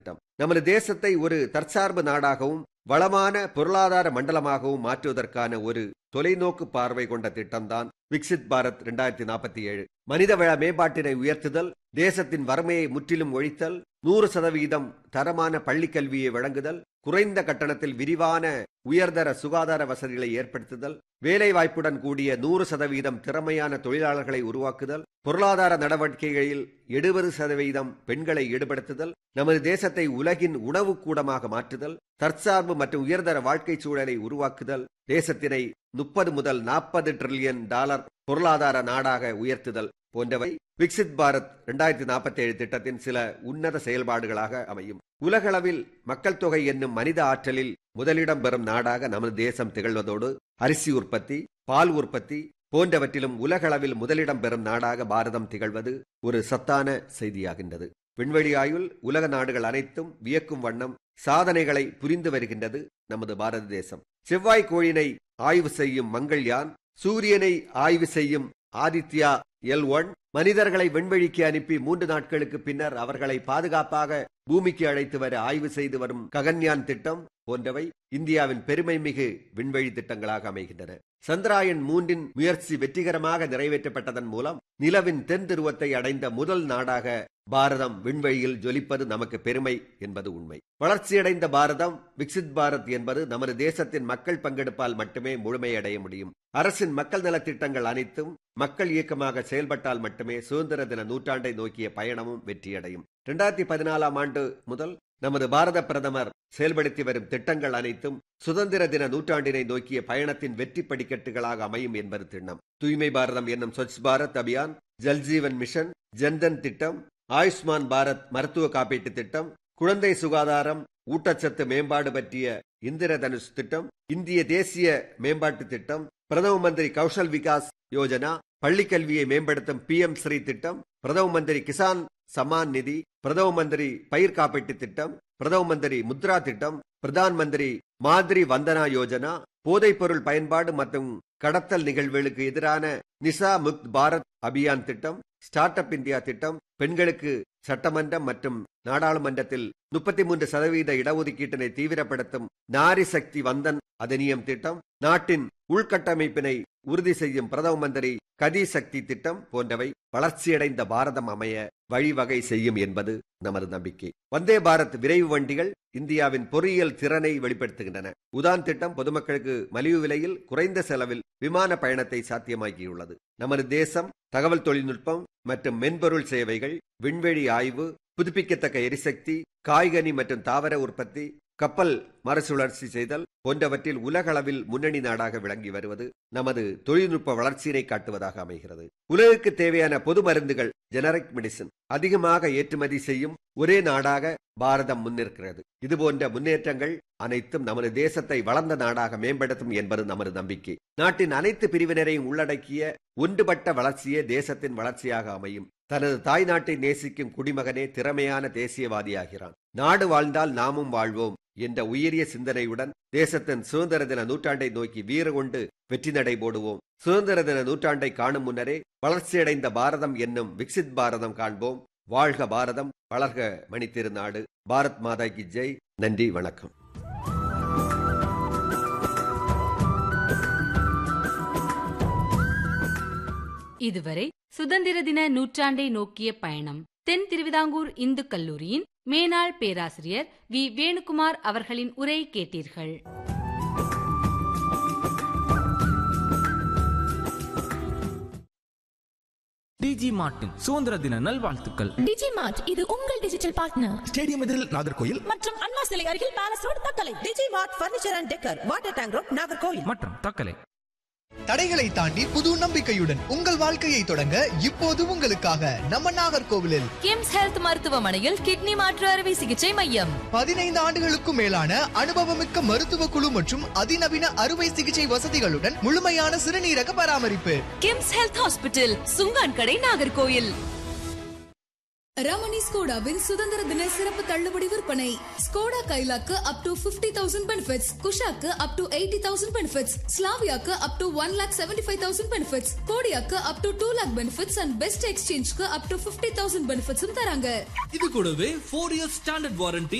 நமது தேசத்தை ஒரு தற்சார்பு நாடாகவும் வளமான பொருளாதார மண்டலமாகவும் மாற்றுவதற்கான ஒரு தொலைநோக்கு பார்வை கொண்ட திட்டம்தான் விக்சித் பாரத் இரண்டாயிரத்தி நாற்பத்தி ஏழு மனிதவள மேம்பாட்டினை உயர்த்துதல் தேசத்தின் வறுமையை முற்றிலும் ஒழித்தல் நூறு சதவீதம் தரமான பள்ளிக் கல்வியை வழங்குதல் குறைந்த கட்டணத்தில் விரிவான உயர்தர சுகாதார வசதிகளை ஏற்படுத்துதல் வேலைவாய்ப்புடன் கூடிய நூறு சதவீதம் திறமையான தொழிலாளர்களை உருவாக்குதல் பொருளாதார நடவடிக்கைகளில் எழுபது சதவீதம் பெண்களை ஈடுபடுத்துதல் நமது தேசத்தை உலகின் உணவு கூடமாக மாற்றுதல் தற்சார்பு மற்றும் உயர்தர வாழ்க்கை சூழலை உருவாக்குதல் தேசத்தினை முப்பது முதல் நாற்பது டிரில்லியன் டாலர் பொருளாதார நாடாக உயர்த்துதல் போன்றவை விக்சித் பாரத் இரண்டாயிரத்தி நாற்பத்தி ஏழு திட்டத்தின் சில உன்னத செயல்பாடுகளாக அமையும் உலகளவில் மக்கள் தொகை என்னும் மனித ஆற்றலில் முதலிடம் பெறும் நாடாக நமது தேசம் திகழ்வதோடு அரிசி உற்பத்தி பால் உற்பத்தி போன்றவற்றிலும் உலகளவில் முதலிடம் பெறும் நாடாக பாரதம் திகழ்வது ஒரு சத்தான செய்தியாகின்றது விண்வெளி ஆயுள் உலக நாடுகள் அனைத்தும் வியக்கும் வண்ணம் சாதனைகளை புரிந்து வருகின்றது நமது பாரத தேசம் செவ்வாய் கோழினை ஆய்வு செய்யும் மங்கள்யான் சூரியனை ஆய்வு செய்யும் ஆதித்யா எல் ஒன் மனிதர்களை விண்வெளிக்கு அனுப்பி மூன்று நாட்களுக்கு பின்னர் அவர்களை பாதுகாப்பாக பூமிக்கு அழைத்து வர ஆய்வு செய்து வரும் ககன்யான் திட்டம் போன்றவை இந்தியாவின் பெருமை மிகு விண்வெளி திட்டங்களாக அமைகின்றன சந்திராயன் மூன்றின் முயற்சி வெற்றிகரமாக நிறைவேற்றப்பட்டதன் மூலம் நிலவின் தென் துருவத்தை அடைந்த முதல் நாடாக பாரதம் விண்வெளியில் ஜொலிப்பது நமக்கு பெருமை என்பது உண்மை வளர்ச்சியடைந்த பாரதம் விக்சித் பாரத் என்பது நமது தேசத்தின் மக்கள் பங்கெடுப்பால் மட்டுமே முழுமையடைய முடியும் அரசின் மக்கள் நலத்திட்டங்கள் அனைத்தும் மக்கள் இயக்கமாக செயல்பட்டால் மட்டுமே சுதந்திர தின நூற்றாண்டை நோக்கிய பயணமும் வெற்றியடையும் இரண்டாயிரத்தி பதினாலாம் ஆண்டு முதல் நமது பாரத பிரதமர் செயல்படுத்தி வரும் திட்டங்கள் அனைத்தும் சுதந்திர தின நூற்றாண்டினை நோக்கிய பயணத்தின் வெற்றி படிக்கட்டுகளாக அமையும் என்பது திண்ணம் தூய்மை பாரதம் என்னும் ஸ்வச் பாரத் அபியான் ஜல்ஜீவன் மிஷன் ஜன்தன் திட்டம் ஆயுஷ்மான் பாரத் மருத்துவ காப்பீட்டு திட்டம் குழந்தை சுகாதாரம் ஊட்டச்சத்து மேம்பாடு பற்றிய இந்திர தனுஷ் திட்டம் இந்திய தேசிய மேம்பாட்டு திட்டம் பிரதம மந்திரி கௌஷல் விகாஸ் யோஜனா பள்ளிக் கல்வியை மேம்படுத்தும் பி எம் ஸ்ரீ திட்டம் பிரதம மந்திரி கிசான் சமான் நிதி பிரதம மந்திரி பயிர் காப்பீட்டு திட்டம் பிரதம மந்திரி முத்ரா திட்டம் பிரதான் மந்திரி மாதிரி வந்தனா யோஜனா போதைப் பொருள் பயன்பாடு மற்றும் கடத்தல் நிகழ்வுகளுக்கு எதிரான நிசா முக்த் பாரத் அபியான் திட்டம் ஸ்டார்ட் அப் இந்தியா திட்டம் பெண்களுக்கு சட்டமன்றம் மற்றும் நாடாளுமன்றத்தில் முப்பத்தி மூன்று சதவீத இடஒதுக்கீட்டினை தீவிரப்படுத்தும் நாரி சக்தி வந்தன் அதிநியம் திட்டம் நாட்டின் உள்கட்டமைப்பினை உறுதி செய்யும் பிரதம மந்திரி கதி சக்தி திட்டம் போன்றவை வளர்ச்சியடைந்த பாரதம் அமைய வழிவகை செய்யும் என்பது நமது நம்பிக்கை வந்தே பாரத் விரைவு வண்டிகள் இந்தியாவின் பொறியியல் திறனை வெளிப்படுத்துகின்றன உதான் திட்டம் பொதுமக்களுக்கு மலிவு விலையில் குறைந்த செலவில் விமான பயணத்தை சாத்தியமாக்கியுள்ளது நமது தேசம் தகவல் தொழில்நுட்பம் மற்றும் மென்பொருள் சேவைகள் விண்வெளி ஆய்வு புதுப்பிக்கத்தக்க எரிசக்தி காய்கனி மற்றும் தாவர உற்பத்தி கப்பல் மறுசுழற்சி செய்தல் போன்றவற்றில் உலகளவில் முன்னணி நாடாக விளங்கி வருவது நமது தொழில்நுட்ப வளர்ச்சியினை காட்டுவதாக அமைகிறது உலகுக்கு தேவையான பொது மருந்துகள் ஜெனரிக் மெடிசின் அதிகமாக ஏற்றுமதி செய்யும் ஒரே நாடாக பாரதம் முன்னிற்கிறது இதுபோன்ற முன்னேற்றங்கள் அனைத்தும் நமது தேசத்தை வளர்ந்த நாடாக மேம்படுத்தும் என்பது நமது நம்பிக்கை நாட்டின் அனைத்து பிரிவினரையும் உள்ளடக்கிய ஒன்றுபட்ட தேசத்தின் தேசத்தின் வளர்ச்சியாக அமையும் தனது தாய் நாட்டை நேசிக்கும் குடிமகனே திறமையான தேசியவாதியாகிறான் நாடு வாழ்ந்தால் நாமும் வாழ்வோம் என்ற உயரிய சிந்தனையுடன் தேசத்தின் சுதந்திர தின நூற்றாண்டை நோக்கி வீர கொண்டு வெற்றி நடை போடுவோம் சுதந்திர தின நூற்றாண்டை காணும் முன்னரே வளர்ச்சியடைந்த பாரதம் என்னும் விக்சித் பாரதம் காண்போம் வாழ்க பாரதம் வளர்க மணித்திருநாடு பாரத் மாதா கி ஜெய் நன்றி வணக்கம் இதுவரை சுதந்திர தின நூற்றாண்டை நோக்கிய பயணம் தென் திருவிதாங்கூர் இந்து கல்லூரியின் மேனாள் பேராசிரியர் வி வேணுகுமார் அவர்களின் உரை கேட்டீர்கள் டிஜி மார்ட்டின் சுதந்திர தின நல்வாழ்த்துக்கள் டிஜி மார்ட் இது உங்கள் டிஜிட்டல் பார்ட்னர் ஸ்டேடியம் எதிரில் நாகர்கோயில் மற்றும் அண்ணா சிலை அருகில் palace road Thuckalay Digi Mart furniture and decor water tank road Nagercoil மற்றும் தக்கலை தடைகளை தாண்டி புது நம்பிக்கையுடன் உங்கள் வாழ்க்கையை தொடங்க இப்போது உங்களுக்காக நம்ம நாகர்கோவிலில் கிம்ஸ் ஹெல்த் மருத்துவமனையில் கிட்னி மாற்று அறுவை சிகிச்சை மையம் பதினைந்து ஆண்டுகளுக்கும் மேலான அனுபவமிக்க மருத்துவ குழு மற்றும் அதிநவீன அறுவை சிகிச்சை வசதிகளுடன் முழுமையான சிறுநீரக பராமரிப்பு கிம்ஸ் ஹெல்த் ஹாஸ்பிட்டல் சுங்கான் கடை நாகர்கோயில் ரமணி ஸ்கோடாவின் சுதந்திர தின சிறப்பு தள்ளுபடி விற்பனை ஸ்கோடா கைலாக்கு up to fifty thousand benefits குஷாக்கு up to eighty thousand benefits ஸ்லாவியாக்கு up to one lakh seventy five thousand benefits கோடியாக்கு up to two lakh benefits and best எக்ஸ்சேஞ்ச்க்கு அப் டு பிப்டி தௌசண்ட் பெனிஃபிட்ஸும் தராங்க இது கூடவே ஃபோர் இயர்ஸ் ஸ்டாண்டர்ட் வாரண்டி